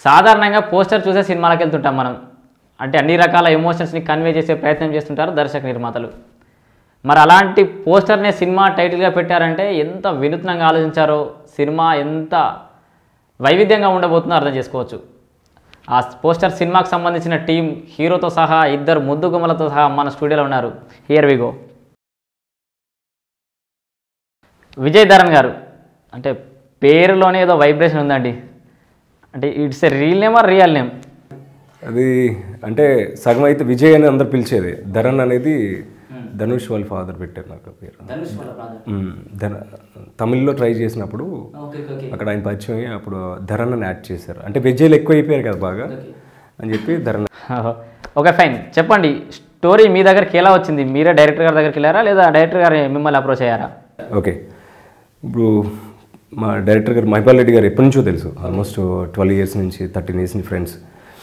సాధారణంగా పోస్టర్ చూసే సినిమాలకు వెళ్తుంటాం మనం అంటే అన్ని రకాల ఎమోషన్స్ని కన్వే చేసే ప్రయత్నం చేస్తుంటారు దర్శక నిర్మాతలు మరి అలాంటి పోస్టర్నే సినిమా టైటిల్గా పెట్టారంటే ఎంత వినూత్నంగా ఆలోచించారో సినిమా ఎంత వైవిధ్యంగా ఉండబోతుందో అర్థం చేసుకోవచ్చు ఆ పోస్టర్ సినిమాకి సంబంధించిన టీం హీరోతో సహా ఇద్దరు ముద్దు గుమ్మలతో సహా మన స్టూడియోలో ఉన్నారు హియర్ విగో విజయ్ ధరన్ గారు అంటే పేరులోనే ఏదో వైబ్రేషన్ ఉందండి అంటే it's a real name or real name అది అంటే సగం అయితే విజయ్ అని అందరు పిలిచేది ధరన్ అనేది ధనుష్ వాళ్ళ ఫాదర్ పెట్టారు నాకు ఆ పేరు మ్మ్. ధర తమిళ్లో ట్రై చేసినప్పుడు అక్కడ ఆయన పరిచయం అయ్యి అప్పుడు ధరన్ అని యాడ్ చేశారు అంటే విజయ్లు ఎక్కువ అయిపోయారు కదా బాగా అని చెప్పి ధరన్ ఓకే ఫైన్ చెప్పండి స్టోరీ మీ దగ్గరికి ఎలా వచ్చింది మీరే డైరెక్టర్ గారి దగ్గరికి వెళ్ళారా లేదా డైరెక్టర్ గారు మిమ్మల్ని అప్రోచ్ అయ్యారా ఓకే ఇప్పుడు మా డైరెక్టర్ గారు మహిపాల్ రెడ్డి గారు ఎప్పటి నుంచో తెలుసు ఆల్మోస్ట్ ట్వెల్వ్ ఇయర్స్ నుంచి థర్టీన్ ఇయర్స్ నుంచి ఫ్రెండ్స్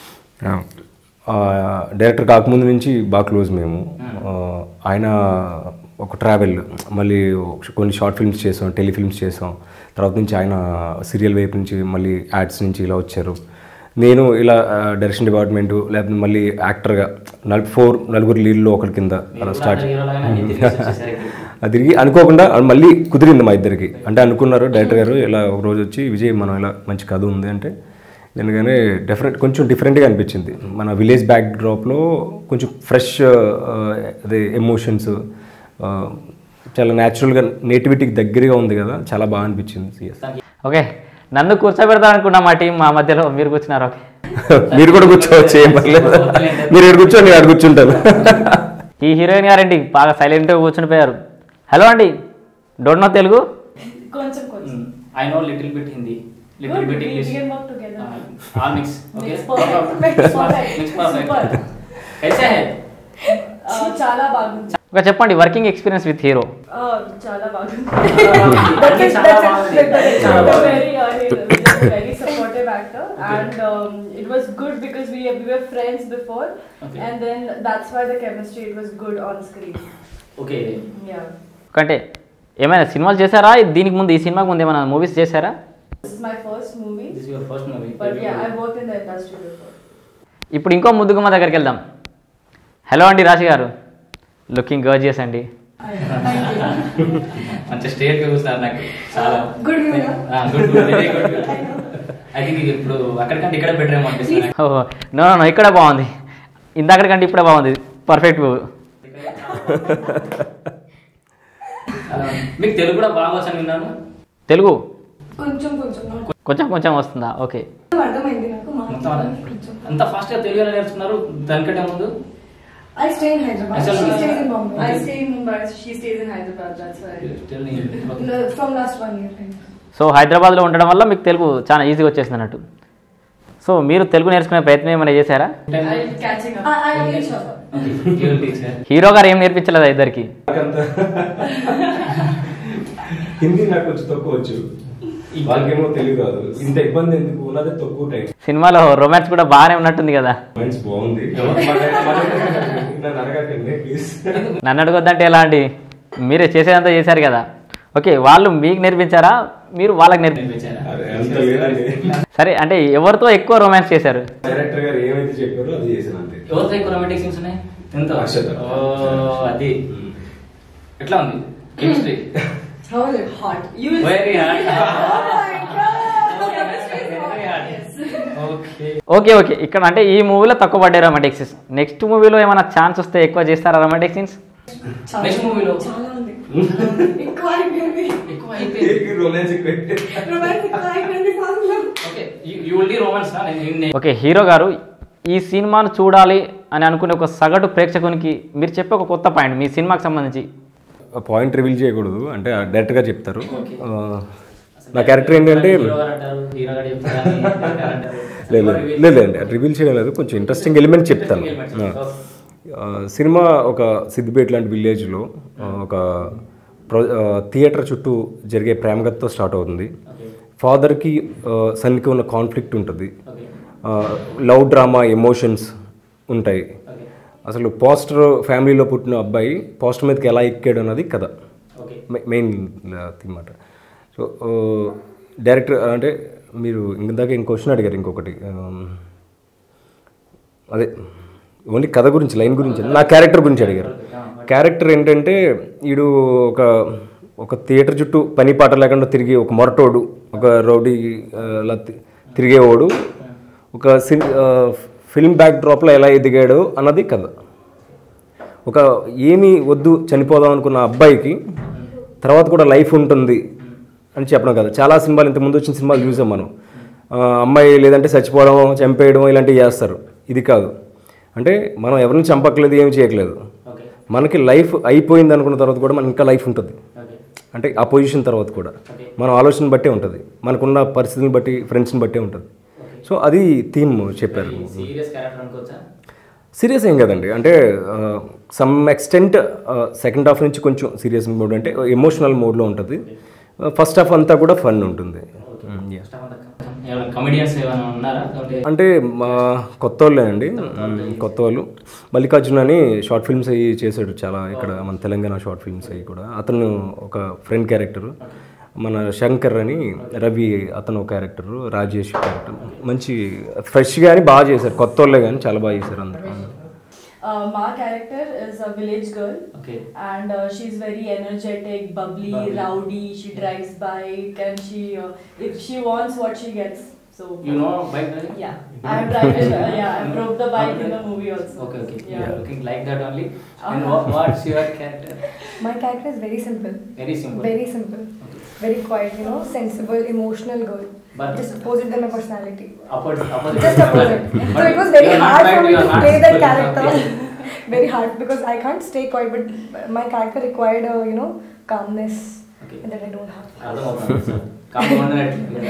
డైరెక్టర్ కాకముందు నుంచి బాగా క్లోజ్ మేము ఆ, ఆయన ఒక ట్రావెల్ మళ్ళీ కొన్ని షార్ట్ ఫిల్మ్స్ చేసాం టెలిఫిల్మ్స్ చేసాం తర్వాత నుంచి ఆయన సీరియల్ వైపు నుంచి మళ్ళీ యాడ్స్ నుంచి ఇలా వచ్చారు నేను ఇలా డైరెక్షన్ డిపార్ట్మెంటు లేకపోతే మళ్ళీ యాక్టర్గా నలుగు ఫోర్ నలుగురు లీడ్లో ఒకరి కింద అలా స్టార్ట్ అది తిరిగి అనుకోకుండా అది మళ్ళీ కుదిరింది మా ఇద్దరికి అంటే అనుకున్నారు డైరెక్టర్ గారు ఇలా ఒక రోజు వచ్చి విజయ్ మనం ఇలా మంచి కథ ఉంది అంటే ఎందుకని డిఫరెంట్ కొంచెం డిఫరెంట్గా అనిపించింది మన విలేజ్ బ్యాక్ డ్రాప్లో కొంచెం ఫ్రెష్ అదే ఎమోషన్స్ చాలా న్యాచురల్గా నేటివిటీకి దగ్గరగా ఉంది కదా చాలా బాగా అనిపించింది సిఎస్ ఓకే నన్ను కూర్చోబెడతా అనుకున్నా మా టీం మా మధ్యలో మీరు కూర్చున్నారు ఓకే మీరు కూడా కూర్చోవచ్చు ఏం పర్లేదు మీరు ఇక్కడ కూర్చోండి నేను అక్కడ కూర్చుంటాను ఈ హీరోయిన్ గారండి బాగా సైలెంట్గా కూర్చుని పోయారు హలో అండి డోంట్ నో తెలుగు కొంచెం కొంచెం I know little bit Hindi Good, we we can work together. All mix Mix perfect. Mix perfect. Super. Uh, చాలా బాగుంది ఒక చెప్పండి working experience with hero Uh, చాలా బాగుంది అన్ని చాలా బాగుంది. చాలా బాగుంది. Very very supportive actor and it was good because we we were friends before Okay. and then that's why the chemistry it was good on screen okay yeah అంటే ఏమైనా సినిమాలు చేశారా దీనికి ముందు ఈ సినిమాకి ముందు ఏమైనా మూవీస్ చేశారా this is my first movie your first movie but yeah I worked in the industry before ఇప్పుడు ఇంకో ముద్దుగుమ్మ దగ్గరికి వెళ్దాం హలో అండి రాశి గారు లుకింగ్ గర్జియస్ అండి మంచి స్టేట్ చూస్తున్నారు నాకు చాలా Good view, good good very good I think ఇప్పుడు అక్కడికంటే ఇక్కడ బెటర్ ఏమో అనిపిస్తుంది నాకు. ఓహో నో నో ఇక్కడే బాగుంది ఇందాకడికంటే ఇప్పుడే బాగుంది పర్ఫెక్ట్ ఆ, మీకు తెలుగు కూడా బాగా వచ్చని విన్నాను తెలుగు కొంచెం కొంచెం కొంచెం కొంచెం వస్తుందా ఓకే అర్థమైంది నాకు మొత్తం మాట్లాడడానికి కొంచెం అంత ఫాస్ట్ గా తెలుగు ఎలా నేర్చుకున్నారు దానికంటే ముందు I stay in Hyderabad Actually, she stays in Bombay I stay in Mumbai she stays in Hyderabad that's why Tell me. Okay. From last one year so హైదరాబాద్లో ఉండడం వల్ల మీకు తెలుగు చాలా ఈజీగా వచ్చేసింది అన్నట్టు సో మీరు తెలుగు నేర్చుకునే ప్రయత్నం ఏమైనా చేశారా I'm catching up I teach Okay. You will teach her. Hero గారు ఏం నేర్పించలేదా ఇద్దరికి హిందీ నాకు కొంచెం తక్కువ వచ్చు వాళ్ళకేమో తెలియదు కాదు ఇంత ఇబ్బంది ఎందుకు ఉన్నదే తక్కువ టైం సినిమాలో రొమాన్స్ కూడా బాగానే ఉన్నట్టుంది కదా మైండ్స్ బాగుంది నన్ను అడగకండి ప్లీజ్ నన్ను అడగొద్దంటే ఎలా అండి మీరే చేసేదంతా చేశారు కదా ఓకే వాళ్ళు మీకు నేర్పించారా మీరు వాళ్ళకి నేర్పి నేర్పించారా? అంత లేదండి సరే అంటే ఎవరితో ఎక్కువ రొమాన్స్ చేశారు డైరెక్టర్ గారు ఏమైతే చెప్పారో అది చేశాను అంతే ఎవరితో ఎక్కువ రొమాంటిక్ సీన్స్ ఉన్నాయి ఎంత అక్షత. ఓ అది ఎట్లా ఉంది chemistry how is it hot you will very hard Chemistry is okay hot. Okay okay ఇక్కడ అంటే ఈ మూవీలో తక్కువ పడ్డాయి రొమాంటిక్ సీన్స్ నెక్స్ట్ మూవీలో ఏమైనా ఛాన్స్ వస్తే ఎక్కువ చేస్తారా రొమాంటిక్ సీన్స్ Next movie లో? చాలా ఉంది ఎక్కువ అయిపోయింది ఎక్కువ అయిపోయింది రొమాన్స్ రొమాన్స్ ఎక్కువ అయిపోయింది సాంగ్ లో okay you will do romance నా నేను నేను- ఓకే హీరో గారు ఈ సినిమాను చూడాలి అని అనుకునే ఒక సగటు ప్రేక్షకునికి మీరు చెప్పే ఒక కొత్త పాయింట్ మీ సినిమాకి సంబంధించి పాయింట్ రివీల్ చేయకూడదు అంటే డైరెక్ట్ గా చెప్తారు ఆ, నా క్యారెక్టర్ ఏంటంటే హీరో గారు అంటారు హీరో గారు చెప్తారు అని డైరెక్టర్ గారు అంటారు. లేదు లేదు, లేదు లేదండి రివీల్ చేయడం లేదు కొంచెం ఇంట్రెస్టింగ్ ఎలిమెంట్ చెప్తాను Interesting element. ఆ. ఆ, సినిమా ఒక సిద్దిపేట లాంటి విలేజ్లో ఒక ప్రొ ఆ, థియేటర్ చుట్టూ జరిగే ప్రేమగతతో స్టార్ట్ అవుతుంది ఫాదర్కి సన్కి ఉన్న కాన్ఫ్లిక్ట్ ఉంటుంది ఓకే లవ్ డ్రామా ఎమోషన్స్ ఉంటాయి ఓకే అసలు పోస్టర్ ఫ్యామిలీలో పుట్టిన అబ్బాయి పోస్టర్ మీదకి ఎలా ఎక్కాడు అన్నది కథ ఓకే మెయిన్ థింగ్ మాట సో డైరెక్టర్ అంటే మీరు ఇందాక ఇంకో క్వశ్చన్ అడిగారు ఇంకొకటి ఆ, అదే ఓన్లీ కథ గురించి లైన్ గురించి నా క్యారెక్టర్ గురించి అడిగారు క్యారెక్టర్ ఏంటంటే వీడు ఒక ఒక థియేటర్ చుట్టూ పని పాట లేకుండా తిరిగి ఒక మొరటోడు ఒక రౌడీ ఆ, లా తి- తిరిగేవాడు ఒక సిన్ ఫిల్మ్ బ్యాక్ డ్రాప్లో ఎలా ఎదిగాడు అన్నది కథ ఒక ఏమీ వద్దు చనిపోదాం అనుకున్న అబ్బాయికి తర్వాత కూడా లైఫ్ ఉంటుంది అని చెప్పడం కదా చాలా సినిమాలు ఇంత ముందు వచ్చిన సినిమాలు చూసాం మనం ఆ, అమ్మాయి లేదంటే చచ్చిపోవడం చంపేయడం ఇలాంటివి చేస్తారు ఇది కాదు అంటే మనం ఎవరిని చంపట్లేదు ఏమి చేయట్లేదు ఓకే మనకి లైఫ్ అయిపోయింది అనుకున్న తర్వాత కూడా మనకి ఇంకా లైఫ్ ఉంటుంది ఓకే అంటే ఆ పొజిషన్ తర్వాత కూడా మన ఆలోచన బట్టే ఉంటుంది మనకున్న పరిస్థితిని బట్టి ఫ్రెండ్స్ని బట్టే ఉంటుంది సో అది థీమ్ చెప్పారు సీరియస్ క్యారెక్టర్ అనుకోవచ్చా సీరియస్ ఏం కదండి అంటే సమ్ ఎక్స్టెంట్ సెకండ్ హాఫ్ నుంచి కొంచెం సీరియస్ మోడ్ అంటే ఎమోషనల్ మోడ్లో ఉంటుంది ఫస్ట్ హాఫ్ అంతా కూడా ఫన్ ఉంటుంది Mm, yeah. ఏమైనా కమెడియన్స్ ఏమైనా ఉన్నారా లేదంటే అంటే మా కొత్త వాళ్ళేనండి Mm, కొత్త వాళ్ళు మల్లికార్జున్ అని షార్ట్ ఫిల్మ్స్ అవి చేశాడు చాలా ఇక్కడ మన తెలంగాణ షార్ట్ ఫిల్మ్స్ అవి కూడా అతను ఒక ఫ్రెండ్ క్యారెక్టర్ మన శంకర్ అని రవి అతను ఒక క్యారెక్టర్ రాజేష్ క్యారెక్టర్ మంచి ఫ్రెష్గా అని బాగా చేశారు కొత్త వాళ్ళే కానీ చాలా బాగా చేశారు అందరూ Uh, my character is a village girl. Okay and uh, she's very energetic, bubbly, Bubbly. rowdy. She drives bike, and she uh, if she wants what she gets. So you know bike driving yeah, I drive it. Uh, yeah, I broke the bike in the movie also. Okay okay Yeah. Looking like that only and what's your character My character is very simple. Very simple Very simple. Very quiet, you know, sensible, emotional girl. But- Just opposite than my personality. Opposite opposite Just opposite. so it was very hard for me to play that character. very hard because I can't stay quiet, but my character required a, you know, calmness Okay. that I don't have. అర్థమవుతుంది compounder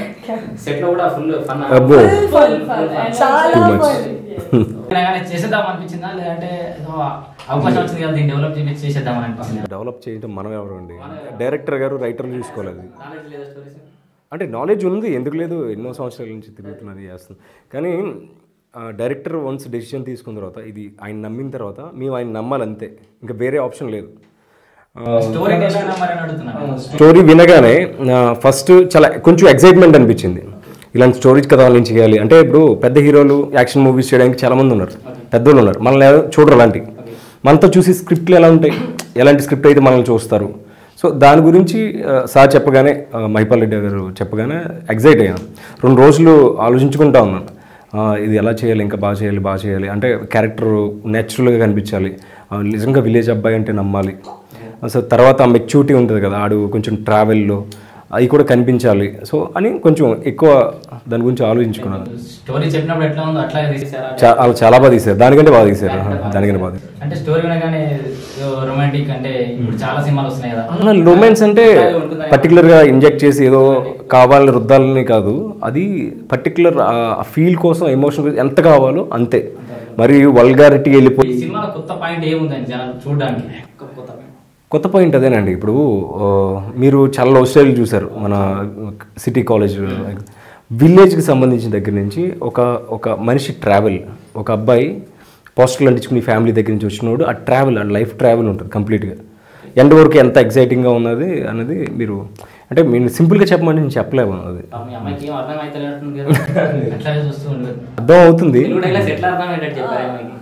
set లో కూడా full fun అబ్బో. Full fun, fun, and Chala Too much. fun. Yes. చేసేద్దాం అనిపించిందా లేదంటే ఏదో అవకాశం వచ్చింది కదా దీన్ని డెవలప్ చేసి చేసేద్దాం అనిపించింది డెవలప్ చేయడం మనం ఎవరు అండి డైరెక్టర్ గారు రైటర్లు చూసుకోలేదు నాలెడ్జ్ లేదా స్టోరీస్ అంటే నాలెడ్జ్ ఉంది ఎందుకు లేదు ఎన్నో సంవత్సరాల నుంచి తిరుగుతున్నది చేస్తుంది కానీ ఆ, డైరెక్టర్ వన్స్ డెసిషన్ తీసుకున్న తర్వాత ఇది ఆయన నమ్మిన తర్వాత మేము ఆయన నమ్మాలి అంతే ఇంకా వేరే ఆప్షన్ లేదు ఆ, స్టోరీ టెల్లర్ మరి అని అడుగుతున్నాను స్టోరీ వినగానే ఫస్ట్ చాలా కొంచెం ఎక్సైట్మెంట్ అనిపించింది ఇలాంటి స్టోరీస్ కథ నుంచి చేయాలి అంటే ఇప్పుడు పెద్ద హీరోలు యాక్షన్ మూవీస్ చేయడానికి చాలా మంది ఉన్నారు పెద్దోళ్ళు ఉన్నారు మనల్ని ఎవరు చూడరు అలాంటివి మనతో చూసి స్క్రిప్ట్లు ఎలా ఉంటాయి ఎలాంటి స్క్రిప్ట్ అయితే మనల్ని చూస్తారు సో దాని గురించి ఆ, సార్ చెప్పగానే ఆ, మహిపాల్ రెడ్డి గారు చెప్పగానే ఎగ్జైట్ అయ్యాను రెండు రోజులు ఆలోచించుకుంటా ఉన్నాను ఆ, ఇది ఎలా చేయాలి ఇంకా బాగా చేయాలి బాగా చేయాలి అంటే క్యారెక్టర్ నేచురల్గా కనిపించాలి ఆ, నిజంగా విలేజ్ అబ్బాయి అంటే నమ్మాలి సో తర్వాత ఆ మెచ్యూరిటీ ఉంటుంది కదా ఆడు కొంచెం ట్రావెల్లో అవి కూడా కనిపించాలి సో అని కొంచెం ఎక్కువ దాని గురించి ఆలోచించుకున్నాను స్టోరీ చెప్పినప్పుడు ఎట్లా ఉందో అట్లాగే తీసారా చా- వాళ్ళు చాలా బాగా తీశారు దానికంటే బాగా తీశారు దానికంటే బాగా తీశారు అంటే స్టోరీ వినగానే రొమాంటిక్ అంటే ఇప్పుడు చాలా సినిమాలు వస్తున్నాయి కదా రొమాన్స్ అంటే అట్లాగే ఉంటుందా? పర్టికులర్గా ఇంజెక్ట్ చేసి ఏదో కావాలని రుద్దాలని కాదు అది పర్టికులర్ ఆ ఫీల్ కోసం ఎమోషన్ ఎంత కావాలో అంతే మరి వల్గారిటీ ఈ వెళ్ళిపోయి సినిమాలో కొత్త పాయింట్ ఏముందని జనాలు చూడడానికి ఒక కొత్త పాయింట్ కొత్త పాయింట్ అదేనండి ఇప్పుడు ఆ, మీరు చాలా లవ్ స్టైల్ చూసారు మన సిటీ కాలేజ్ విలేజ్కి సంబంధించిన దగ్గర నుంచి ఒక ఒక మనిషి ట్రావెల్ ఒక అబ్బాయి పోస్టర్లు అంటించుకుని ఫ్యామిలీ దగ్గర నుంచి వచ్చినోడు ఆ ట్రావెల్ ఆ లైఫ్ ట్రావెల్ ఉంటుంది కంప్లీట్గా ఎండ్ వరకు ఎంత ఎగ్జైటింగ్గా ఉన్నది అనేది మీరు అంటే మీరు సింపుల్గా చెప్పమంటే నేను చెప్పలేము అది పాపం మీ అమ్మాయికి ఏం అర్థం అయితే కదా అట్లాగే చూస్తూ ఉండదు అర్థం అవుతుంది తెలుగు డైలాగ్స్ ఎట్లా అర్థం అయ్యేటట్టు చెప్పారు అమ్మాయికి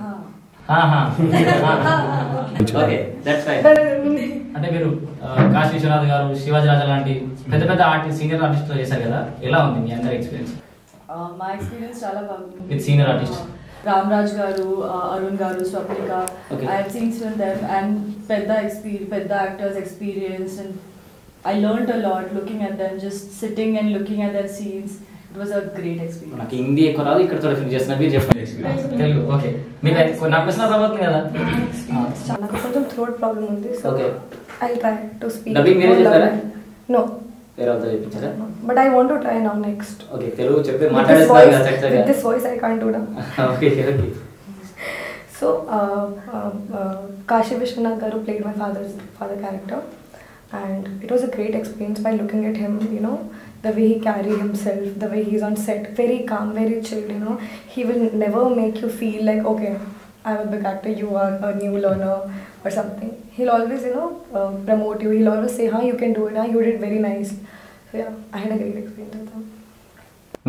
ఓకే దట్స్ రైట్ అంటే మీరు ఆ, కాశీ విశ్వనాథ్ గారు శివాజీ రాజా లాంటి పెద్ద పెద్ద ఆర్టిస్ట్ సీనియర్ ఆర్టిస్ట్ చేశారు కదా ఎలా ఉంది మీ అందరి ఎక్స్పీరియన్స్ Uh, my experience చాలా బాగుంది With senior artists. Ramraj garu Arun garu Swapnika Okay. I have seen from them and పెద్ద ఎక్స్పీరియన్స్ పెద్ద actors experience and I learn a lot looking at them just sitting and looking at their scenes it was a great experience నాకు హిందీ ఎక్కువ రాదు ఇక్కడ తోటి finish చేస్తున్నా మీరు చెప్పండి తెలుగు ఓకే మీకు నా ప్రశ్న రాబోతుంది కదా నాకు కొంచెం థ్రోట్ ప్రాబ్లం ఉంది so Okay. I try to speak Dubbing మీరే చేస్తారా? నో వేరే వాళ్ళతో చెప్పించారా but I want to try now next okay Telugu చెప్పి With this మాట్లాడేస్తున్నారు voice, కదా చక్కగా with this voice, I can't do that. Okay okay So, uh, uh, uh, Kashi Vishwanath Garu played my father's father character, and it was a great experience by looking at him. You know, the way he carried himself, the way he's on set, very calm, very chilled. You know, he will never make you feel like okay, I'm a big actor, you are a new learner or something. He'll always, you know, uh, promote you. He'll always say, "Huh, you can do it. Huh, you did very nice." So yeah, I had a great experience with him.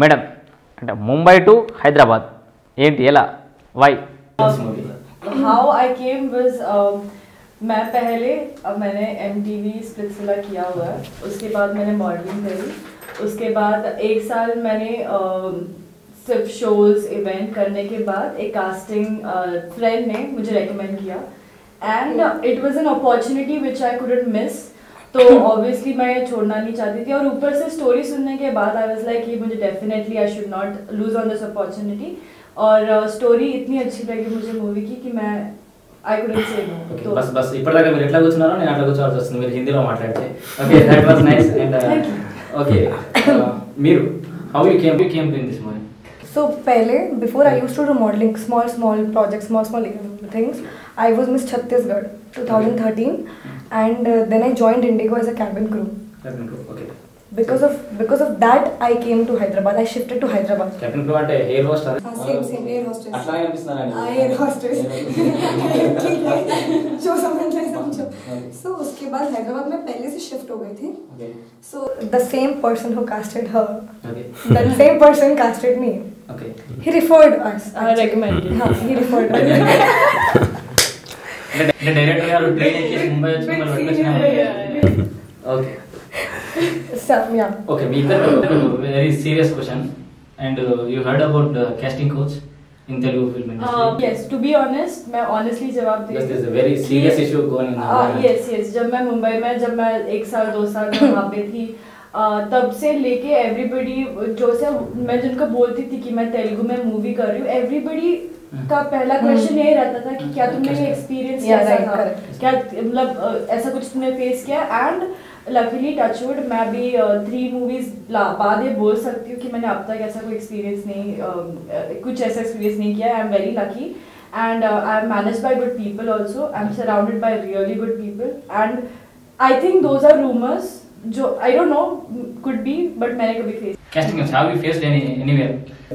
Madam అంటే Mumbai to Hyderabad ఏంటి ఎలా why how I came was um, मैं पहले अब मैंने M T V Splitsvilla किया हुआ है उसके बाद मैंने मॉडलिंग करी उसके बाद एक साल मैंने um, सिर्फ शोज इवेंट करने के बाद एक कास्टिंग फ्रेंड ने मुझे रेकमेंड किया and it was an opportunity which I couldn't miss तो ऑब्वियसली मैं ये छोड़ना नहीं चाहती थी और ऊपर से स्टोरी सुनने के बाद आई वाज लाइक ये मुझे definitely I should not lose on this opportunity और स्टोरी इतनी अच्छी लगी मुझे मूवी की कि मैं I couldn't say no okay तो బస్ బస్ ఇప్పటిదాకా మీరు ఎట్లా కూర్చున్నారో నేను అట్లా కూర్చోవాల్సి వస్తుంది మీరు హిందీలో మాట్లాడితే okay that was nice and Thank you. Okay మీరు how you came you came in this movie So pehle, before I used to do modeling, small small projects, small small things. I was Miss Chhattisgarh 2013, and uh, then I joined Indigo as a cabin crew. Okay Because of because of that, I came to Hyderabad. I shifted to Hyderabad. Captain crew అంటే air host Ah, same same air hostess. అట్లా అనిపిస్తున్నారండి Ah, air hostess. जो समझ रहे समझो. So उसके बाद हैदराबाद में पहले से शिफ्ट हो गई थी. Okay So the same person who casted her, okay that same person casted me. Okay He referred us. I actually. recommended. हाँ, he referred us. అంటే డైరెక్టర్ గారు ట్రైన్ ఎక్కేసి ముంబై వచ్చి మిమ్మల్ని పట్టుకొచ్చిన ఓకే So yeah. ఓకే మీ ఇద్దరు very serious question and you heard about casting couch in Telugu film Uh, yes, to be honest, मैं honestly जवाब दे Yes, there's a very serious issue going on. Uh, yes, yes. जब मैं मुंबई में जब मैं एक साल दो साल में वहाँ पे थी uh, तब से लेके एवरीबडी जो से मैं जिनको बोलती थी कि मैं तेलुगु में मूवी कर रही हूँ एवरीबडी का पहला क्वेश्चन यही रहता था कि क्या तुमने ये एक्सपीरियंस Yeah, कैसा right, था correct. क्या मतलब uh, ऐसा कुछ तुमने फेस किया एंड लकीली टचवुड मैं भी थ्री मूवीज बाद ये बोल सकती हूँ कि मैंने अब तक ऐसा कोई एक्सपीरियंस नहीं um, uh, कुछ ऐसा एक्सपीरियंस नहीं किया I am very lucky and uh, I'm managed by good people also. I'm surrounded by really good people, and I think those are rumors. जो I don't know could be, but मैंने कभी face Casting have you faced any anywhere?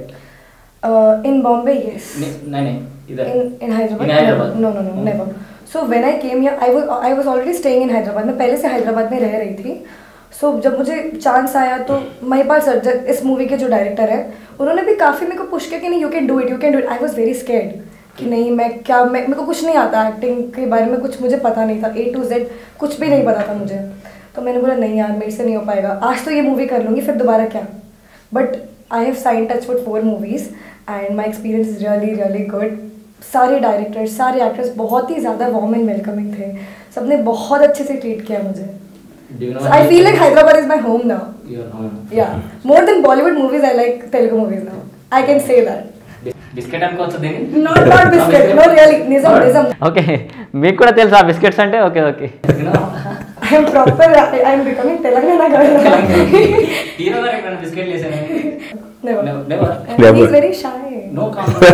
Uh, in Bombay, yes. नहीं नहीं इधर In in Hyderabad. In Hyderabad? No, no, no, Hmm. never. So when I came here, I was I was already staying in Hyderabad. मैं पहले से हैदराबाद में रह रही थी. सो so, जब मुझे चांस आया तो महिपाल सर जब इस मूवी के जो डायरेक्टर है उन्होंने भी काफ़ी मेरे को पुश किया कि नहीं you can do it you can do it I was very scared कि नहीं मैं क्या मैं मेरे को कुछ नहीं आता एक्टिंग के बारे में कुछ मुझे पता नहीं था ए टू जेड कुछ भी नहीं पता था मुझे तो मैंने बोला नहीं यार मेरे से नहीं हो पाएगा आज तो ये मूवी कर लूँगी फिर दोबारा क्या but I have sign touch with four movies and my experience is really really good सारे डायरेक्टर्स सारे एक्टर्स बहुत ही ज़्यादा वार्म एंड वेलकमिंग थे सबने बहुत अच्छे से ट्रीट किया मुझे Do you know? So I feel like Hyderabad is my home now. Your home. Yeah. More than Bollywood movies, I like Telugu movies now. I can say that. Biscuit అనుకోవచ్చు దీన్ని Not not biscuit. No, really. Nizam, Not- Nizam. Okay మీకు కూడా తెలుసా biscuits అంటే okay okay You know? I am proper. I, I am becoming Telangana girl now. Hero గారు ఎక్కడ biscuit చేశాను Never. Never And Never. He's very shy. No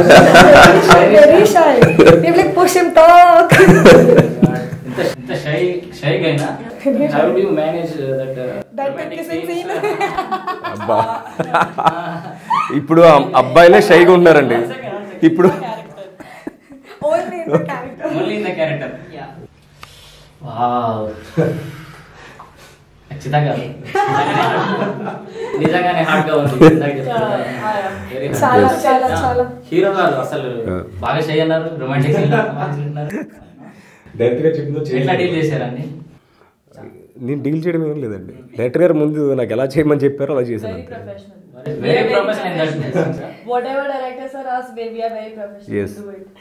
very shy. We like push him talk. ఇంత ఇంత shy shy గైనా how do you manage that That kissing scene. అబ్బా ఇప్పుడు ఆ అబ్బాయిలే షైగా ఉన్నారండి ఇప్పుడు Only in the character. Only in the character wow ఖచ్చితంగా నిజంగానే హార్డ్ గా ఉంది ఇందాక చెప్తున్నా. Very hard. చాలా, చాలా, చాలా. హీరో గారు అసలు బాగా షై అన్నారు రొమాంటిక్ ఎట్లా డీల్ చేశారండి నేను డీల్ చేయడం ఏం లేదండి డైరెక్టర్ గారు ముందు నాకు ఎలా చేయమని చెప్పారో అలా చేశాను very అంతే professional. Very professional in that Whatever directors are asked, we we are very professional Yes. to do it.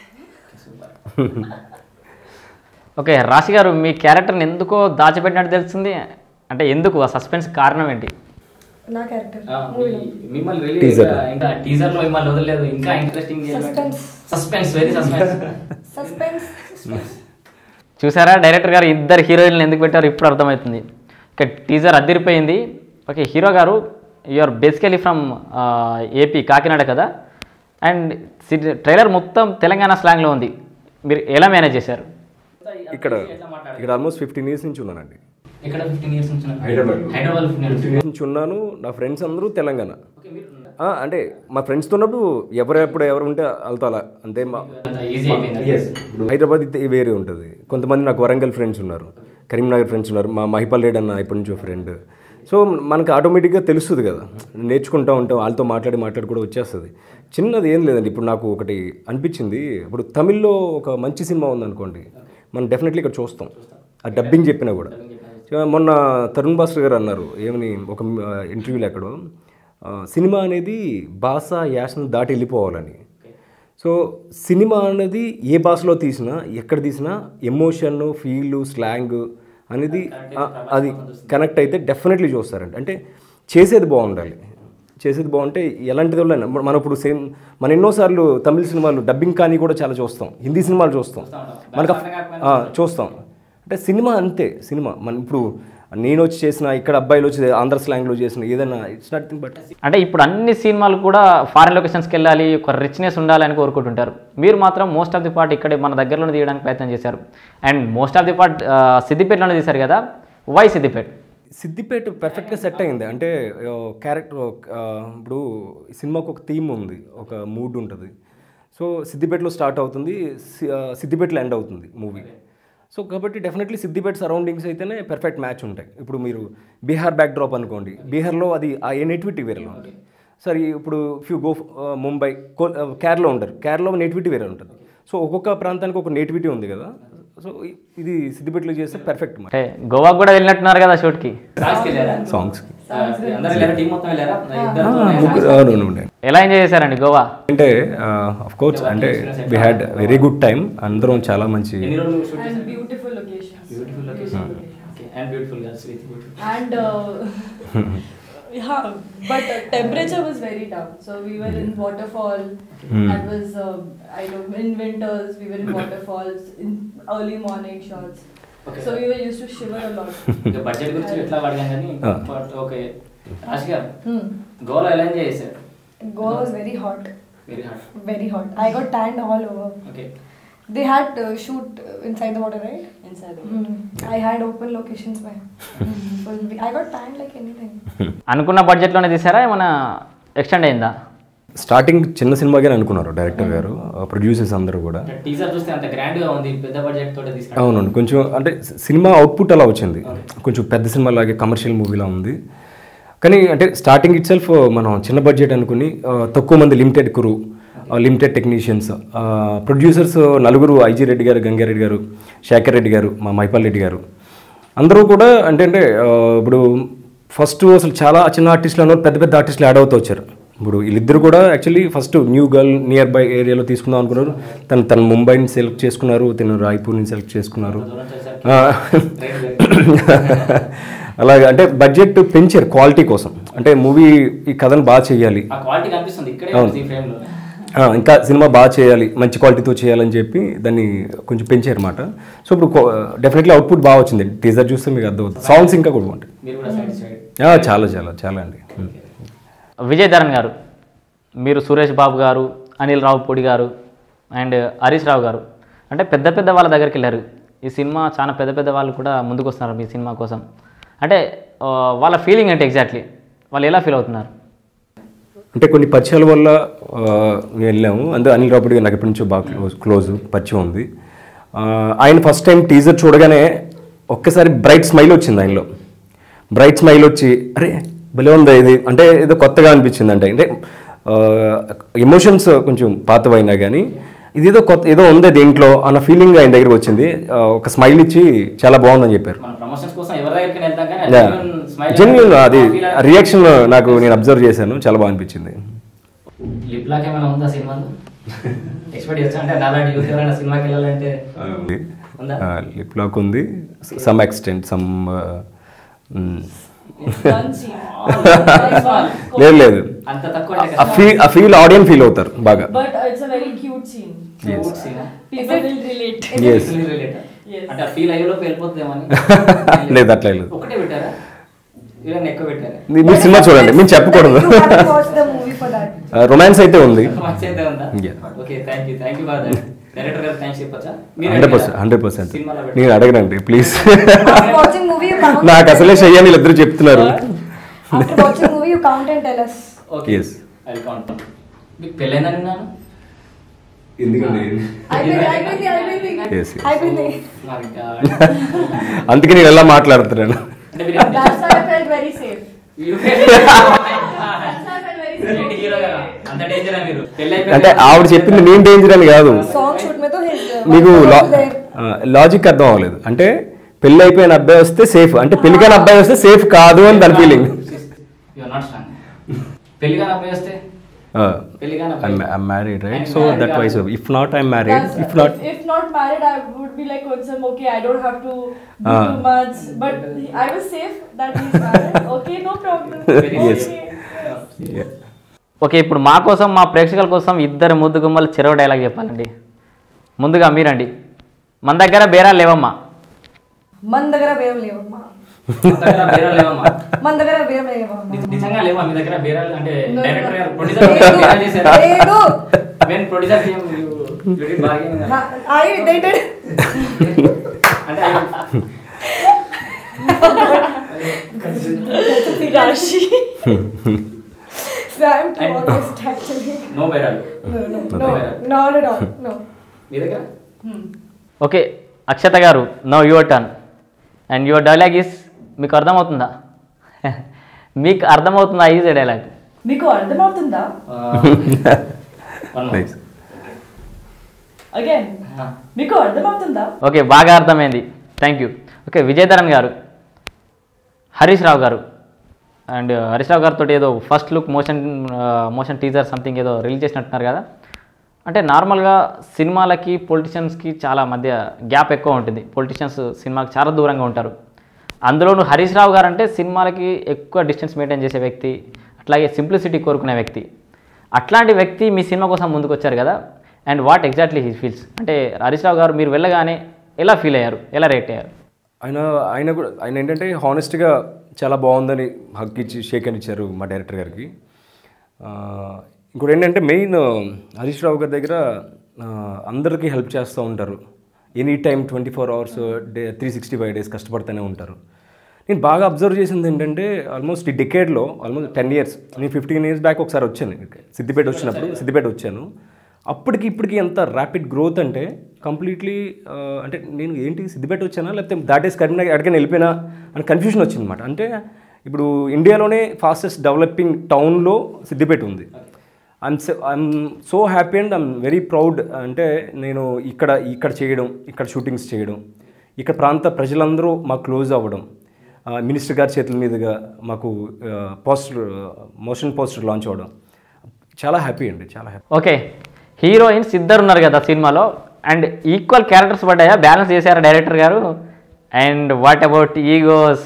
Okay Raashi garu మీ క్యారెక్టర్ని ఎందుకో దాచిపెట్టినట్టు తెలుస్తుంది అంటే ఎందుకు ఆ సస్పెన్స్ కారణం ఏంటి నా క్యారెక్టర్ ఆ, మీ- మిమ్మల్ని రిలీజ్ Teaser. ఇంకా టీజర్ లో మిమ్మల్ని వదలలేదు ఇంకా interesting Suspense. Suspense very suspense suspense చూసారా డైరెక్టర్ గారు ఇద్దరు హీరోయిన్లు ఎందుకు పెట్టారు ఇప్పుడు అర్థమవుతుంది ఓకే టీజర్ అదిరిపోయింది ఓకే హీరో గారు you are basically from AP Kakinada కదా అండ్ ట్రైలర్ మొత్తం తెలంగాణ స్లాంగ్లో ఉంది మీరు ఎలా మేనేజ్ చేశారు ఇక్కడ ఇక్కడ ఆల్మోస్ట్ ఫిఫ్టీన్ ఇయర్స్ నుంచి ఉన్నానండి ఇక్కడ ఫిఫ్టీన్ ఇయర్స్ నుంచి Hyderabad. Hyderabad fifteen fifteen years నుంచి ఉన్నాను నా ఫ్రెండ్స్ అందరూ తెలంగాణ ఆ, అంటే మా ఫ్రెండ్స్తో ఉన్నప్పుడు ఎవరెప్పుడు ఎవరు ఉంటే వాళ్ళతో అలా అంతే మా ఈజీ అయిపోయింది ఇప్పుడు హైదరాబాద్ అయితే వేరే ఉంటుంది కొంతమంది నాకు వరంగల్ ఫ్రెండ్స్ ఉన్నారు కరీంనగర్ ఫ్రెండ్స్ ఉన్నారు మా మహిపాల్ రెడ్డి అన్న ఇప్పటి నుంచో ఫ్రెండ్ సో మనకు ఆటోమేటిక్గా తెలుస్తుంది కదా నేర్చుకుంటూ ఉంటాం వాళ్ళతో మాట్లాడి మాట్లాడి కూడా వచ్చేస్తుంది చిన్నది ఏం లేదండి ఇప్పుడు నాకు ఒకటి అనిపించింది ఇప్పుడు తమిళ్లో ఒక మంచి సినిమా ఉందనుకోండి మనం డెఫినెట్లీ ఇక్కడ చూస్తాం ఆ డబ్బింగ్ చెప్పినా కూడా మొన్న తరుణ్ భాస్కర్ గారు అన్నారు ఏమని ఒక ఇంటర్వ్యూలో ఎక్కడో ఆ, సినిమా అనేది భాష యాసను దాటి వెళ్ళిపోవాలని సో సినిమా అనేది ఏ భాషలో తీసినా ఎక్కడ తీసినా ఎమోషన్ ఫీల్ స్లాంగ్ అనేది ఆ, అది కనెక్ట్ అయితే డెఫినెట్లీ చూస్తారండి అంటే చేసేది బాగుండాలి చేసేది బాగుంటే ఎలాంటిది వాళ్ళైనా మనం ఇప్పుడు సేమ్ మన ఎన్నోసార్లు తమిళ సినిమాలు డబ్బింగ్ కానీ కూడా చాలా చూస్తాం హిందీ సినిమాలు చూస్తాం మనకు ఆ, చూస్తాం అంటే సినిమా అంతే సినిమా మన ఇప్పుడు నేను వచ్చి చేసిన ఇక్కడ అబ్బాయిలు వచ్చి ఆంధ్ర స్లాంగ్లో చేసిన ఏదైనా ఇట్స్ నథింగ్ బట్ అంటే ఇప్పుడు అన్ని సినిమాలు కూడా ఫారిన్ లొకేషన్స్కి వెళ్ళాలి ఒక రిచ్నెస్ ఉండాలని కోరుకుంటుంటారు మీరు మాత్రం మోస్ట్ ఆఫ్ ది పార్ట్ ఇక్కడే మన దగ్గరలోనే తీయడానికి ప్రయత్నం చేశారు and most of the part సిద్దిపేటలోనే తీశారు కదా వై సిద్దిపేట సిద్దిపేట పర్ఫెక్ట్గా సెట్ అయింది అంటే క్యారెక్టర్ ఇప్పుడు ఈ సినిమాకు ఒక థీమ్ ఉంది ఒక మూడ్ ఉంటుంది సో సిద్దిపేటలో స్టార్ట్ అవుతుంది సి- ఆ, సిద్దిపేటలో ఎండ్ అవుతుంది మూవీ సో కాబట్టి డెఫినెట్లీ సిద్దిపేట సరౌండింగ్స్ అయితేనే పర్ఫెక్ట్ మ్యాచ్ ఉంటాయి ఇప్పుడు మీరు బీహార్ బ్యాక్ డ్రాప్ అనుకోండి బీహార్లో అది ఆ నేటివిటీ వేరేలో ఉంటుంది సరే ఇప్పుడు ఫ్యూ గో ముంబై కో కేరళ ఉండరు కేరళలో నేటివిటీ వేరే ఉంటుంది సో ఒక్కొక్క ప్రాంతానికి ఒక నేటివిటీ ఉంది కదా సో ఇది సిద్దిపేటలో చేస్తే పర్ఫెక్ట్ అంటే గోవాకు కూడా వెళ్ళినట్టున్నారు కదా షూట్కి సాంగ్స్కి వెళ్ళారా సాంగ్స్కి ఆ, అందరూ వెళ్ళారా టీం మొత్తం వెళ్ళారా ఇద్దరు ముగ్గురు అవును ఎలా ఎంజాయ్ చేశారండి గోవా అంటే ఆఫ్ కోర్స్ అంటే we had very good time అందరం చాలా మంచి ఎన్ని రోజులు షూట్ And చేశారు beautiful locations. Beautiful location okay and beautiful girls with beautiful And uh, yeah, but uh, temperature was very down. So we were in waterfall. That was uh, I know in winters we were in waterfalls in early morning shots. Okay. So we were used to shiver a lot. ఇక budget గురించి ఎట్లా అడిగాం కానీ Ah. But okay Raashi గారు Hmm. గోవాలో ఎలా enjoy చేశారు Goa was very hot, very hard very hot. I got tanned all over. Okay They had uh, shoot uh, inside the water, right? Inside the Hmm. I had open locations by. so we- I got tanned like anything. అనుకున్న బడ్జెట్లోనే తీసారా ఏమైనా extend అయిందా starting చిన్న సినిమాగానే అనుకున్నారు director గారు producers అందరూ కూడా టీజర్ చూస్తే అంత గ్రాండ్ గా ఉంది పెద్ద బడ్జెట్ తోటి తీసుకున్నాడు అవునండి కొంచెం అంటే సినిమా అవుట్పుట్ అలా వచ్చింది కొంచెం పెద్ద సినిమా లాగే కమర్షియల్ మూవీలా ఉంది కానీ అంటే స్టార్టింగ్ ఇట్ సెల్ఫ్ మనం చిన్న బడ్జెట్ అనుకుని ఆ, తక్కువ మంది లిమిటెడ్ కురు లిమిటెడ్ టెక్నీషియన్స్ ప్రొడ్యూసర్స్ నలుగురు ఐజీ రెడ్డి గారు గంగారెడ్డి గారు శేఖర్ రెడ్డి గారు మా మైపాల్ రెడ్డి గారు అందరూ కూడా అంటే అంటే ఆ, ఇప్పుడు ఫస్ట్ అసలు చాలా చిన్న ఆర్టిస్టులు అన్నారు పెద్ద పెద్ద ఆర్టిస్టులు యాడ్ అవుతూ వచ్చారు ఇప్పుడు వీళ్ళిద్దరు కూడా actually first new girl nearby ఏరియాలో తీసుకుందాం అనుకున్నారు తను తను ముంబైని సెలెక్ట్ చేసుకున్నారు తను రాయ్పూర్ని సెలెక్ట్ చేసుకున్నారు ఆ, అలాగే అంటే బడ్జెట్ పెంచారు క్వాలిటీ కోసం అంటే మూవీ ఈ కథను బాగా చేయాలి ఆ క్వాలిటీ కనిపిస్తుంది ఇక్కడే అవును. ఈ ఫ్రేమ్ లో ఆ, ఇంకా సినిమా బాగా చేయాలి మంచి క్వాలిటీతో చేయాలని చెప్పి దాన్ని కొంచెం పెంచారు అనమాట సో ఇప్పుడు డెఫినెట్లీ అవుట్పుట్ బాగా వచ్చింది టీజర్ చూస్తే మీకు అర్థమవుతుంది సాంగ్స్ ఇంకా కూడా బాగుంటాయి మీరు కూడా సాటిస్ఫైడ్ ఆ, చాలా చాలా చాలా అండి విజయ్ ధరన్ గారు మీరు సురేష్ బాబు గారు అనిల్ రావుపూడి గారు అండ్ హరీష్ రావు గారు అంటే పెద్ద పెద్ద వాళ్ళ దగ్గరికి వెళ్ళారు ఈ సినిమా చాలా పెద్ద పెద్ద వాళ్ళు కూడా ముందుకు వస్తున్నారు మీ సినిమా కోసం అంటే ఆ, వాళ్ళ ఫీలింగ్ అంటే ఎగ్జాక్ట్లీ వాళ్ళు ఎలా ఫీల్ అవుతున్నారు అంటే కొన్ని పరిచయాల వల్ల ఆ, మేము వెళ్ళాము అందులో అనిల్ రాపుడి గారు నాకు ఎప్పటి నుంచో బాగా క్లోజ్ క్లోజ్ పరిచయం ఉంది ఆ, ఆయన ఫస్ట్ టైం టీజర్ చూడగానే ఒక్కసారి బ్రైట్ స్మైల్ వచ్చింది ఆయనలో బ్రైట్ స్మైల్ వచ్చి అరే భలే ఉందా ఇది అంటే ఏదో కొత్తగా అనిపించింది అంటే అంటే ఎమోషన్స్ కొంచెం పాతవైనా కానీ ఇదేదో కొత్త ఏదో ఉంది దీంట్లో అన్న ఫీలింగ్ ఆయన దగ్గరికి వచ్చింది ఆ, ఒక స్మైల్ ఇచ్చి చాలా బాగుందని చెప్పారు మన ప్రమోషన్స్ కోసం ఎవరి దగ్గరికి వెళ్తాం కానీ స్మైల్ జెన్యున్ అది రియాక్షన్ నాకు నేను అబ్జర్వ్ చేశాను చాలా బాగా అనిపించింది లిప్ లాక్ ఏమైనా ఉందా సినిమాలో ఎక్స్పెక్ట్ చేస్తా అంటే అలాంటి యూత్ ఎవరైనా సినిమాకి వెళ్ళాలంటే ఉందా? లిప్ లాక్ ఉంది some extent some One scene. లేదు లేదు అంత తక్కువ అంటే ఆ ఫీల్ ఆ ఫీల్ ఆడియన్ ఫీల్ అవుతారు బాగా But uh, it's a very cute scene. So Yes. Cute scene ఆ? people will relate. Yes. Yes. అంటే ఫీల్ అయ్యేలోపు వెళ్ళిపోద్దేమని లేదు అట్లా లేదు ఒకటే పెట్టారా ఇలా ఎక్కువ పెట్టారా మీ- మీరు సినిమా చూడండి మేము చెప్పకూడదు You haven't watched the movie for that. Romance అయితే ఉంది మంచి అయితే ఉందా Yeah. Okay thank you thank you for director గారు థ్యాంక్స్ చెప్పచ్చా హండ్రెడ్ పర్సెంట్ హండ్రెడ్ పర్సెంట్ సినిమాలో నేను అడగనండి please After watching movie, you count. నాకు అసలే చెయ్యని వీళ్ళిద్దరు చెప్తున్నారు After watching movie, you count and tell us. Okay Yes. I count మీకు పెళ్ళైందని విన్నాను ఎందుకండి అయిపోయింది అయిపోయింది అయిపోయింది Yes, yes. అయిపోయింది మరి ఇంకా అందుకే నేను ఎలా మాట్లాడుతున్నాను అంటే అంటే మీరు ఏం That's why I felt very safe. You- That's why I felt very safe. ఏంటి హీరోగా? అంత డేంజరా మీరు పెళ్ళి అయిపోయింది అంటే ఆవిడ చెప్పింది నేను డేంజర్ అని కాదు Song shoot में तो his uh, మీకు wife లా- was there. ఆ, లాజిక్ అర్థం అవ్వలేదు అంటే పెళ్ళి అయిపోయిన అబ్బాయి వస్తే సేఫ్ అంటే పెళ్ళికైన అబ్బాయి వస్తే సేఫ్ కాదు అని దాని feeling you are not strong పెళ్లి కానీ అబ్బాయి వస్తే పెళ్లి కాని అబ్బాయి. Married right I'm so married that wise కాదు. If not I'm married That's- if not if, if not married, I would be like, Konsam, okay, I don't have to do Ah. too much. But I was safe that he's married. Okay, no problem. Yes. Okay. Okay ఇప్పుడు మా కోసం మా ప్రేక్షకుల కోసం ఇద్దరు ముద్దు గుమ్మలు చెరవ dialogue చెప్పాలండి ముందుగా మీరండి మన దగ్గర బేరాలు లేవమ్మా మన దగ్గర బేరం లేవమ్మా అంత దగ్గర బేరాలు లేవమ్మా మన దగ్గర బేరం లేవమ్మా ని- నిజంగా లేవా మీ దగ్గర బేరాలు అంటే No, డైరెక్టర్ no. గారు ప్రొడ్యూసర్ గారు బేరాలు చేశారా లేదు మేము ప్రొడ్యూసర్ బార్గెన్ ఐ డేటెడ్ అంటే ఆయన- Rashi. So I'm too honest actually. No బేరాలు No, no, No. no, not at all. No. మీ దగ్గర okay Akshata garu no your turn and your dialogue is మీకు అర్థమవుతుందా మీకు అర్థమవుతుందా ఈజ్ ఏ డైలాగ్ మీకు అర్థమవుతుందా నైస్ అగైన్ మీకు అర్థమవుతుందా ఓకే బాగా అర్థమైంది థ్యాంక్ యూ ఓకే విజయధరన్ గారు హరీష్ రావు గారు అండ్ హరీష్ రావు గారితో ఏదో first look motion motion teaser something ఏదో రిలీజ్ చేసినట్టున్నారు కదా అంటే నార్మల్గా సినిమాలకి పొలిటీషియన్స్కి చాలా మధ్య గ్యాప్ ఎక్కువ ఉంటుంది పొలిటీషియన్స్ సినిమాకి చాలా దూరంగా ఉంటారు అందులోనూ హరీష్ రావు గారు అంటే సినిమాలకి ఎక్కువ డిస్టెన్స్ మెయింటైన్ చేసే వ్యక్తి అట్లాగే సింప్లిసిటీ కోరుకునే వ్యక్తి అట్లాంటి వ్యక్తి మీ సినిమా కోసం ముందుకు వచ్చారు కదా and what exactly he feels అంటే హరీష్ రావు గారు మీరు వెళ్ళగానే ఎలా ఫీల్ అయ్యారు ఎలా రేట్ అయ్యారు ఆయన ఆయన కూడా ఆయన ఏంటంటే హానెస్ట్గా చాలా బాగుందని హక్ ఇచ్చి షేక్ అని ఇచ్చారు మా డైరెక్టర్ గారికి ఆ, ఇంకోటి ఏంటంటే మెయిన్ హరీష్ రావు గారి దగ్గర ఆ, అందరికీ హెల్ప్ చేస్తూ ఉంటారు any time twenty four hours day three sixty five days కష్టపడుతూనే ఉంటారు నేను బాగా అబ్జర్వ్ చేసింది ఏంటంటే ఆల్మోస్ట్ ఈ డికేడ్లో ఆల్మోస్ట్ టెన్ ఇయర్స్ నేను ఫిఫ్టీన్ ఇయర్స్ బ్యాక్ ఒకసారి వచ్చాను ఇక్కడికి. సిద్దిపేట వచ్చినప్పుడు సిద్దిపేట వచ్చాను అప్పటికి ఇప్పటికి ఎంత ర్యాపిడ్ గ్రోత్ అంటే కంప్లీట్లీ అంటే నేను ఏంటి సిద్దిపేట వచ్చానా లేకపోతే దాటేసి కరీంనగర్ ఎక్కడికైనా వెళ్ళిపోయినా అని కన్ఫ్యూజన్ వచ్చింది అనమాట అంటే ఇప్పుడు ఇండియాలోనే ఫాస్టెస్ట్ డెవలపింగ్ టౌన్లో సిద్దిపేట ఉంది I'm I'm so happy and I'm very proud అంటే నేను ఇక్కడ ఇక్కడ చేయడం ఇక్కడ షూటింగ్స్ చేయడం ఇక్కడ ప్రాంత ప్రజలందరూ మాకు క్లోజ్ అవ్వడం ఆ, మినిస్టర్ గారి చేతుల మీదుగా మాకు పోస్టర్ మోషన్ పోస్టర్ లాంచ్ అవ్వడం చాలా హ్యాపీ అండి చాలా హ్యాపీ ఓకే హీరోయిన్స్ ఇద్దరు ఉన్నారు కదా సినిమాలో అండ్ ఈక్వల్ క్యారెక్టర్స్ పడ్డాయా బ్యాలెన్స్ చేశారా డైరెక్టర్ గారు and what about egos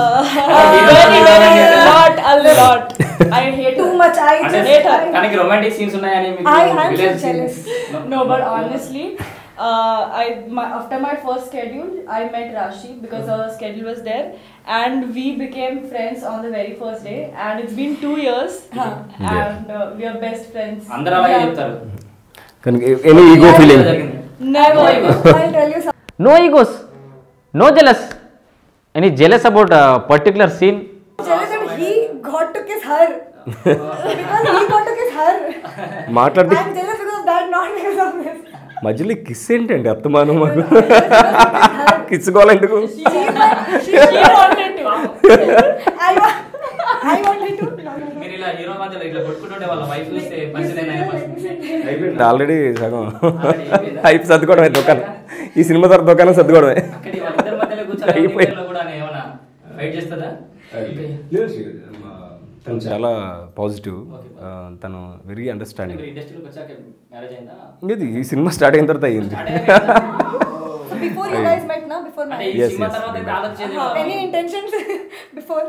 Very, very, a lot, a lot. I hate Too her. much. I అంటే just. hate her. I- తనకి రొమాంటిక్ సీన్స్ ఉన్నాయని మీకు I- I'm so villain scene- jealous. No, but honestly, uh, I my, after my first schedule, I met Rashi because her schedule was there, and we became friends on the very first day. And it's been two years, and uh, we are best friends. అందరూ అలాగే Yeah. చెప్తారు కానీ any ego feeling జరిగింది. Never. I'll tell you something. No egos no jealous any jealous about particular scene Jealous that he got to kiss her. because he got to kiss her. మాట్లాడితే I'm jealous because of that, not because of this. మధ్యలో kiss ఏంటండి అర్థమానం మాకు కిస్సుకోవాలెందుకు She, she wanted to. I, wa- I wanted to. No, no, no. మీరు ఇలా hero మధ్యలో ఇట్లా కొట్టుకుంటుంటే వాళ్ళ వైఫ్ చూస్తే పంచలేని ఆయన పరిస్థితి. ఆల్రెడీ సగం Already అయిపోయిందా? అయిపు సర్దుకోవడమే దుకాణం ఈ సినిమా తర్వాత దుకాణం సర్దుకోవడమే అక్కడ వాళ్ళిద్దరి మధ్యలో కూర్చొని అయిపోయింది. ఇంటర్వ్యూలో కూడా ఆమె ఏమైనా ఫైట్ చేస్తుందా తను చాలా పాజిటివ్ తను వెరీ అండర్స్టాండింగ్ మీరు ఇండస్ట్రీలోకి వచ్చాక మ్యారేజ్ అయిందా ఇది ఈ సినిమా స్టార్ట్ అయిన తర్వాత అయ్యింది So before you guys met, now before అంటే marriage. ఈ Yes, సినిమా yes, తర్వాత అయితే we ఆలోచించేది Uh, any intentions before?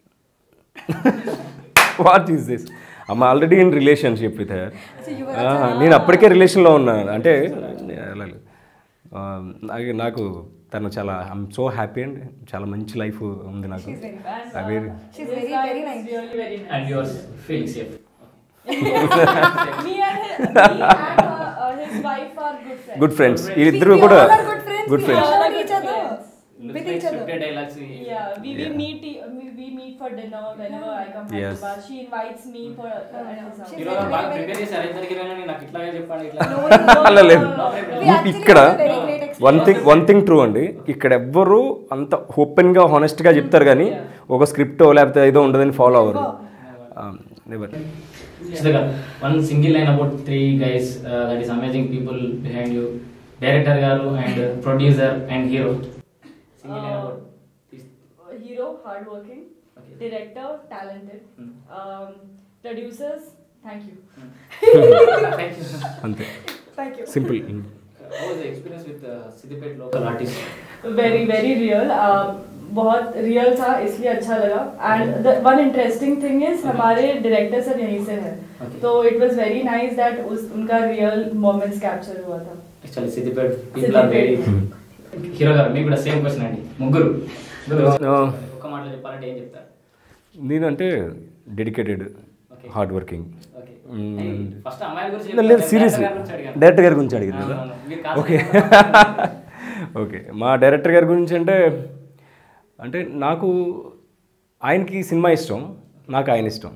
What is this అమ్మ already in relationship with her So you were నేను అప్పటికే రిలేషన్లో ఉన్నాను అంటే అలా లేదు. ఆ, నాకు- నాకు తను చాలా ఐఎమ్ సో హ్యాపీ అండ్ చాలా మంచి లైఫ్ ఉంది నాకు She's very And, I uh, very- She's this very, guy very is nice. Really, very nice. And your feeling safe me and, his, me and uh, uh, his wife are good friends. Good friends friends. వీళ్ళిద్దరూ We కూడా all are good friends. Good We friends all all are are each good other. friends. With each other. Scripted dialogues Yeah, we, we Yeah. meet e- we, we meet for dinner whenever I come Yes. Hyderabad. She invites me for uh, at his house. She's hero బాగా prepare చేశారు ఇద్దరికి heroine నాకు ఇట్లాగే చెప్పండి ఇట్లా No, no, no, అలా లేదు. no, no. We ఈ actually ఇక్కడ- had a very great one thing one thing true అండి ఇక్కడ ఎవ్వరు అంత ఓపెన్గా హానెస్ట్గా చెప్తారు కానీ ఒక స్క్రిప్ట్ లేకపోతే ఏదో ఉండదని ఫాలో అవ్వరు never Shraddha, one single line about three guys uh, that is amazing people behind you. Director garu and uh, producer and hero. Single line about these. hero hardworking Okay. director talented Hmm. um, producers thank you Thank you. అంతే Thank you. Simple How was the experience with uh, Siddipet local artists? Very very real बहुत real था इसलिए अच्छा लगा and one interesting thing is हमारे director sir यहीं से हैं Okay. तो it was very nice that उस उनका रियल मोमेंट्स कैप्चर हुआ था Actually, Siddipet people are very. Hero గారు మీకు కూడా సేమ్ క్వశ్చన్ అండి ముగ్గురు ఒక్క మాటలో చెప్పాలంటే ఏం చెప్తారు నేనంటే dedicated Okay. Hard working okay మ్మ్. ఫస్ట్ అమ్మాయిల గురించి లేదు చెప్పారు, సీరియస్లీ director గారి గురించి అడిగాను. డైరెక్టర్ గారి గురించి అడిగింది అవును, కదా అవును. మీరు కాదు ఓకే ఓకే మా డైరెక్టర్ గారి గురించి అంటే అంటే నాకు ఆయనకి సినిమా ఇష్టం నాకు ఆయన ఇష్టం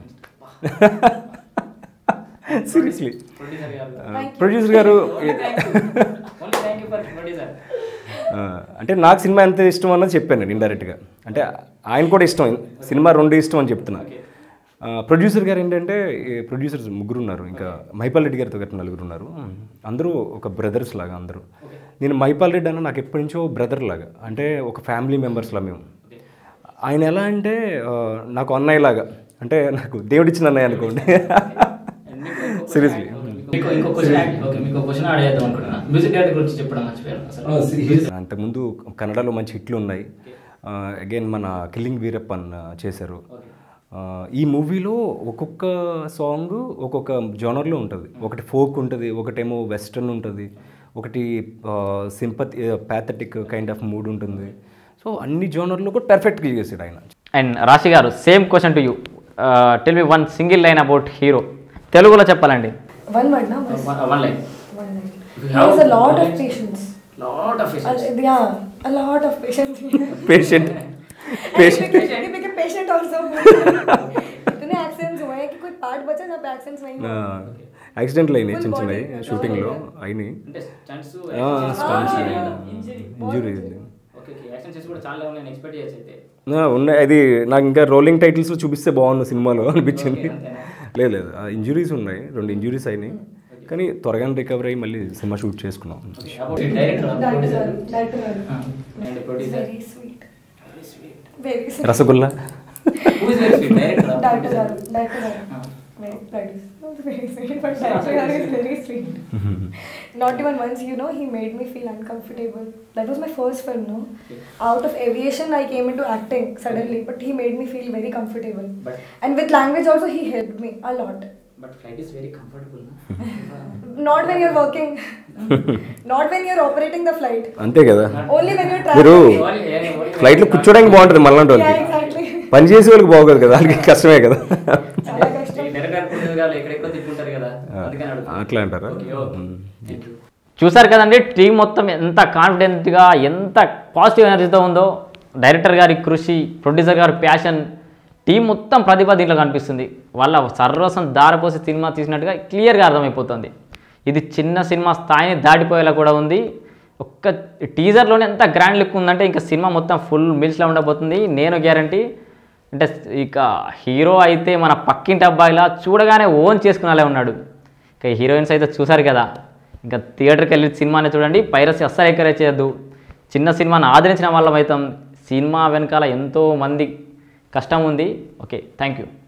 సీరియస్లీ ప్రొడ్యూసర్ గారు ప్రొడ్యూసర్ గారు only thank you for producer ఆ, అంటే నాకు సినిమా ఎంత ఇష్టం అన్నది చెప్పాను నేను ఇండైరెక్ట్గా అంటే ఆయన కూడా ఇష్టం సినిమా రెండు ఇష్టం అని చెప్తున్నా ప్రొడ్యూసర్ గారు ఏంటంటే ప్రొడ్యూసర్స్ ముగ్గురు ఉన్నారు ఇంకా మైపాల్ రెడ్డి గారితో గట్రా నలుగురు ఉన్నారు అందరూ ఒక బ్రదర్స్ లాగా అందరూ నేను మైపాల్ రెడ్డి అన్న నాకు ఎప్పటి నుంచో బ్రదర్ లాగా అంటే ఒక ఫ్యామిలీ మెంబర్స్లా మేము ఆయన ఎలా అంటే ఆ, నాకు అన్నయ్య లాగా అంటే నాకు దేవుడిచ్చిన అన్నయ్య అనుకోండి సీరియస్లీ మీకు ఇంకో క్వశ్చన్ ఓకే మీకు క్వశ్చన్ అడిగేద్దాం అనుకుంటున్నా మ్యూజిక్ డైరెక్టర్ గురించి చెప్పడం మర్చిపోయాను అసలు అంతకుముందు కన్నడలో మంచి హిట్లు ఉన్నాయి అగైన్ మన కిల్లింగ్ వీరప్పన్ ఆ, చేశారు ఆ, ఈ మూవీలో ఒక్కొక్క సాంగ్ ఒక్కొక్క జోనర్లో ఉంటుంది ఒకటి ఫోక్ ఉంటుంది ఒకటేమో వెస్టర్న్ ఉంటుంది ఒకటి sympathy pathetic kind of mood ఉంటుంది సో అన్ని జోనర్లో కూడా పర్ఫెక్ట్గా చేసాడు ఆయన and Raashi garu same question to you tell me one single line about hero తెలుగులో చెప్పాలండి One word, na? bas. One line One line. You He have has a lot of lines? patience. Lot of Uh, yeah, a lot of patience. Patient And he patient became, he became patient also. इतने accidents हुए हैं कि कोई part बचा जहाँ पे accidents नहीं हुए. యాక్సిడెంట్లు అయినాయి Full చిన్న body. చిన్నవి షూటింగ్లో అయినాయి అంటే stunts stunts injury. Injury okay okay action చేసి కూడా చాలా ఉన్నాయి ఎక్స్పెక్ట్ చేయొచ్చు అయితే ఆ, ఉన్నాయి అది నాకు ఇంకా రోలింగ్ టైటిల్స్లో చూపిస్తే బాగుంది సినిమాలో అనిపించింది Okay, అంతేనా? లేదు లేదు ఇంజురీస్ ఉన్నాయి రెండు ఇంజురీస్ అయినాయి కానీ త్వరగానే రికవర్ అయ్యి మళ్ళీ సినిమా షూట్ చేసుకున్నాం about director Director, producer director. And He's producer very sweet. Very sweet. Rasgulla who is very sweet director Director garu, director garu. Very producer. Not very sweet, but director garu is very sweet. Not even once, you know, he made me feel uncomfortable. That was my first film, no? Out of aviation, I came into acting suddenly, but he made me feel very comfortable. But- And with language also, he helped me a lot. But flight is very comfortable Not when you're working, not when you're operating the flight. అంతే కదా Only when you're మీరు traveling. ఫ్లైట్లో కూర్చోడానికి బాగుంటుంది మళ్ళీ Yeah, exactly. పని చేసే వాళ్ళకి బాగోదు కదా వాళ్ళకి కష్టమే కదా చాలా కష్టం. డైరెక్టర్ ప్రొడ్యూసర్ గారు ఎక్కడెక్కడో తిప్పుంటారు కదా అందుకని అడుగుతున్నా. అట్లా అంటారా Okay, okay. Thank you. చూసారు కదండి టీం మొత్తం ఎంత కాన్ఫిడెంట్గా ఎంత పాజిటివ్ ఎనర్జీతో ఉందో డైరెక్టర్ గారి కృషి ప్రొడ్యూసర్ గారి ప్యాషన్ టీం మొత్తం ప్రతిభ దీంట్లో కనిపిస్తుంది వాళ్ళ సర్వస్వం దారపోసి సినిమా తీసినట్టుగా క్లియర్గా అర్థమైపోతుంది ఇది చిన్న సినిమా స్థాయిని దాటిపోయేలా కూడా ఉంది ఒక్క టీజర్లోనే ఎంత గ్రాండ్ లుక్ ఉందంటే ఇంకా సినిమా మొత్తం ఫుల్ మిల్స్లో ఉండబోతుంది నేను గ్యారంటీ అంటే ఇక హీరో అయితే మన పక్కింటి అబ్బాయిలా చూడగానే ఓన్ చేసుకునేలా ఉన్నాడు ఇక హీరోయిన్స్ అయితే చూసారు కదా ఇంకా థియేటర్కి వెళ్ళి సినిమాని చూడండి పైరసీ అస్సలు ఎంకరేజ్ చేయొద్దు చిన్న సినిమాని ఆదరించిన వాళ్ళం అవుతాం సినిమా వెనకాల ఎంతో మంది కష్టం ఉంది ఓకే థ్యాంక్ యూ